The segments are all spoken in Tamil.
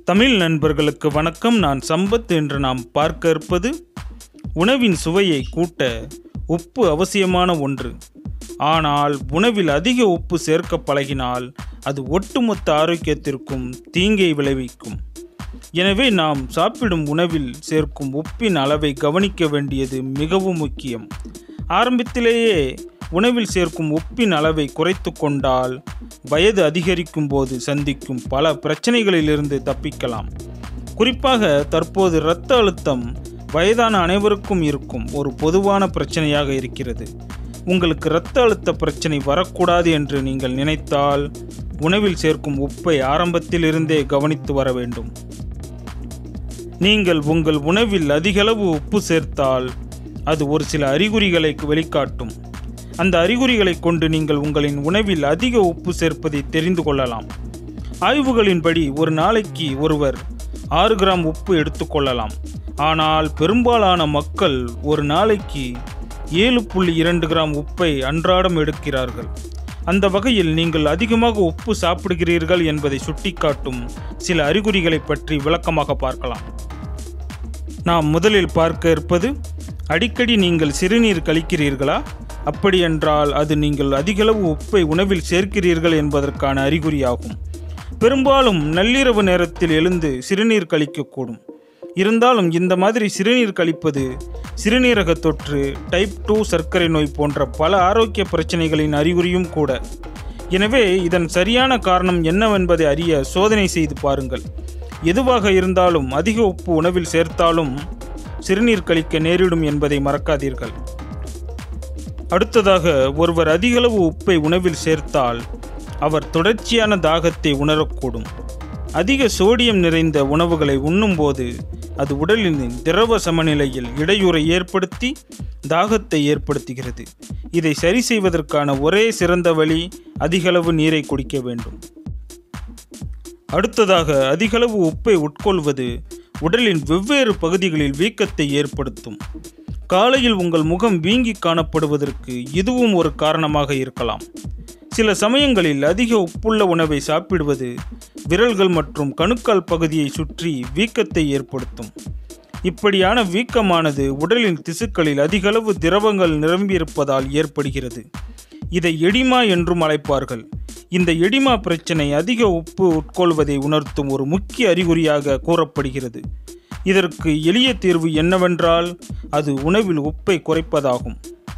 தமிழ் நண்பர்களுக்கு வணக்கம் நான் சம்பத் என்று நாம் பார்க்க இருப்பது உணவின் சுவையை கூட்ட உப்பு அவசியமான ஒன்று ஆனால் உணவில் அதிக உப்பு சேர்க்க பழகினால் அது ஒட்டுமொத்த ஆரோக்கியத்திற்கும் தீங்கை விளைவிக்கும் எனவே நாம் சாப்பிடும் உணவில் சேர்க்கும் உப்பின் அளவை கவனிக்க வேண்டியது மிகவும் முக்கியம் ஆரம்பத்திலேயே உணவில் சேர்க்கும் உப்பின் அளவை குறைத்து கொண்டால் வயது அதிகரிக்கும் போது சந்திக்கும் பல பிரச்சனைகளிலிருந்து தப்பிக்கலாம் குறிப்பாக தற்போது இரத்த அழுத்தம் வயதான அனைவருக்கும் இருக்கும் ஒரு பொதுவான பிரச்சனையாக இருக்கிறது உங்களுக்கு இரத்த அழுத்த பிரச்சனை வரக்கூடாது என்று நீங்கள் நினைத்தால் உணவில் சேர்க்கும் உப்பை ஆரம்பத்திலிருந்தே கவனித்து வர வேண்டும் நீங்கள் உங்கள் உணவில் அதிகளவு உப்பு சேர்த்தால் அது ஒரு சில அறிகுறிகளை வெளிக்காட்டும் அந்த அறிகுறிகளை கொண்டு நீங்கள் உங்களின் உணவில் அதிக உப்பு சேர்ப்பதை தெரிந்து கொள்ளலாம் ஆய்வுகளின்படி ஒரு நாளைக்கு ஒருவர் ஆறு கிராம் உப்பு எடுத்துக்கொள்ளலாம் ஆனால் பெரும்பாலான மக்கள் ஒரு நாளைக்கு ஏழு புள்ளி இரண்டு கிராம் உப்பை அன்றாடம் எடுக்கிறார்கள் அந்த வகையில் நீங்கள் அதிகமாக உப்பு சாப்பிடுகிறீர்கள் என்பதை சுட்டிக்காட்டும் சில அறிகுறிகளை பற்றி விளக்கமாக பார்க்கலாம் நாம் முதலில் பார்க்க இருப்பது அடிக்கடி நீங்கள் சிறுநீர் கழிக்கிறீர்களா அப்படியென்றால் அது நீங்கள் அதிகளவு உப்பை உணவில் சேர்க்கிறீர்கள் என்பதற்கான அறிகுறியாகும் பெரும்பாலும் நள்ளிரவு நேரத்தில் எழுந்து சிறுநீர் கழிக்கக்கூடும் இருந்தாலும் இந்த மாதிரி சிறுநீர் கழிப்பது சிறுநீரக தொற்று டைப் டூ சர்க்கரை நோய் போன்ற பல ஆரோக்கிய பிரச்சனைகளின் அறிகுறியும் கூட எனவே இதன் சரியான காரணம் என்னவென்பதை அறிய சோதனை செய்து பாருங்கள் எதுவாக இருந்தாலும் அதிக உப்பு உணவில் சேர்த்தாலும் சிறுநீர் கழிக்க நேரிடும் என்பதை மறக்காதீர்கள் அடுத்ததாக ஒருவர் அதிகளவு உப்பை உணவில் சேர்த்தால் அவர் தொடர்ச்சியான தாகத்தை உணரக்கூடும் அதிக சோடியம் நிறைந்த உணவுகளை உண்ணும்போது அது உடலின் திரவ சமநிலையில் இடையூறை ஏற்படுத்தி தாகத்தை ஏற்படுத்துகிறது இதை சரி செய்வதற்கான ஒரே சிறந்த வழி அதிகளவு நீரை குடிக்க வேண்டும் அடுத்ததாக அதிகளவு உப்பை உட்கொள்வது உடலின் வெவ்வேறு பகுதிகளில் வீக்கத்தை ஏற்படுத்தும் காலையில் உங்கள் முகம் வீங்கி காணப்படுவதற்கு இதுவும் ஒரு காரணமாக இருக்கலாம் சில சமயங்களில் அதிக உப்புள்ள உணவை சாப்பிடுவது விரல்கள் மற்றும் கணுக்கால் பகுதியை சுற்றி வீக்கத்தை ஏற்படுத்தும் இப்படியான வீக்கமானது உடலின் திசுக்களில் அதிகளவு திரவங்கள் நிரம்பியிருப்பதால் ஏற்படுகிறது இதை எடிமா என்றும் அழைப்பார்கள் இந்த எடிமா பிரச்சனை அதிக உப்பு உட்கொள்வதை உணர்த்தும் ஒரு முக்கிய அறிகுறியாக கூறப்படுகிறது இதற்கு எளிய தீர்வு என்னவென்றால் அது உணவில் உப்பை குறைப்பதாகும்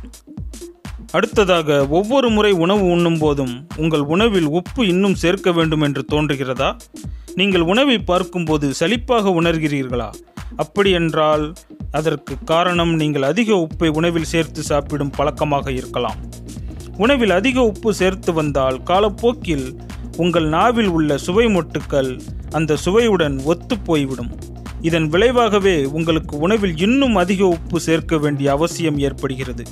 அடுத்ததாக ஒவ்வொரு முறை உணவு உண்ணும் போதும் உங்கள் உணவில் உப்பு இன்னும் சேர்க்க வேண்டும் என்று தோன்றுகிறதா நீங்கள் உணவை பார்க்கும்போது சலிப்பாக உணர்கிறீர்களா அப்படியென்றால் அதற்கு காரணம் நீங்கள் அதிக உப்பை உணவில் சேர்த்து சாப்பிடும் பழக்கமாக இருக்கலாம் உணவில் அதிக உப்பு சேர்த்து வந்தால் காலப்போக்கில் உங்கள் நாவில் உள்ள சுவை மொட்டுக்கள் அந்த சுவையுடன் ஒத்து போய்விடும் இதன் விளைவாகவே உங்களுக்கு உணவில் இன்னும் அதிக உப்பு சேர்க்க வேண்டிய அவசியம் ஏற்படுகிறது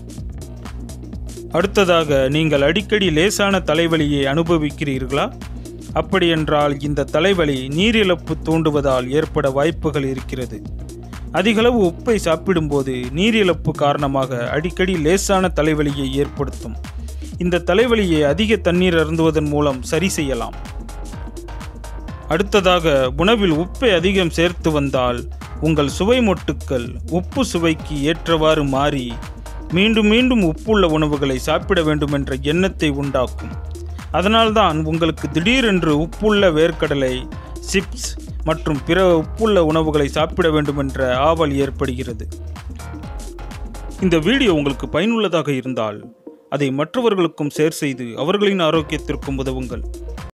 அடுத்ததாக நீங்கள் அடிக்கடி லேசான தலைவலியை அனுபவிக்கிறீர்களா அப்படியென்றால் இந்த தலைவலி நீரிழப்பு தூண்டுவதால் ஏற்பட வாய்ப்புகள் இருக்கிறது அதிகளவு உப்பை சாப்பிடும்போது நீரிழப்பு காரணமாக அடிக்கடி லேசான தலைவலியை ஏற்படுத்தும் இந்த தலைவலியை அதிக தண்ணீர் அருந்துவதன் மூலம் சரி செய்யலாம் அடுத்ததாக உணவில் உப்பை அதிகம் சேர்த்து வந்தால் உங்கள் சுவை மொட்டுக்கள் உப்பு சுவைக்கு ஏற்றவாறு மாறி மீண்டும் மீண்டும் உப்புள்ள உணவுகளை சாப்பிட வேண்டும் என்ற எண்ணத்தை உண்டாக்கும் அதனால்தான் உங்களுக்கு திடீரென்று உப்புள்ள வேர்க்கடலை சிப்ஸ் மற்றும் பிற உப்புள்ள உணவுகளை சாப்பிட வேண்டும் என்ற ஆவல் ஏற்படுகிறது இந்த வீடியோ உங்களுக்கு பயனுள்ளதாக இருந்தால் அதை மற்றவர்களுக்கும் ஷேர் செய்து அவர்களின் ஆரோக்கியத்திற்கும் உதவுங்கள்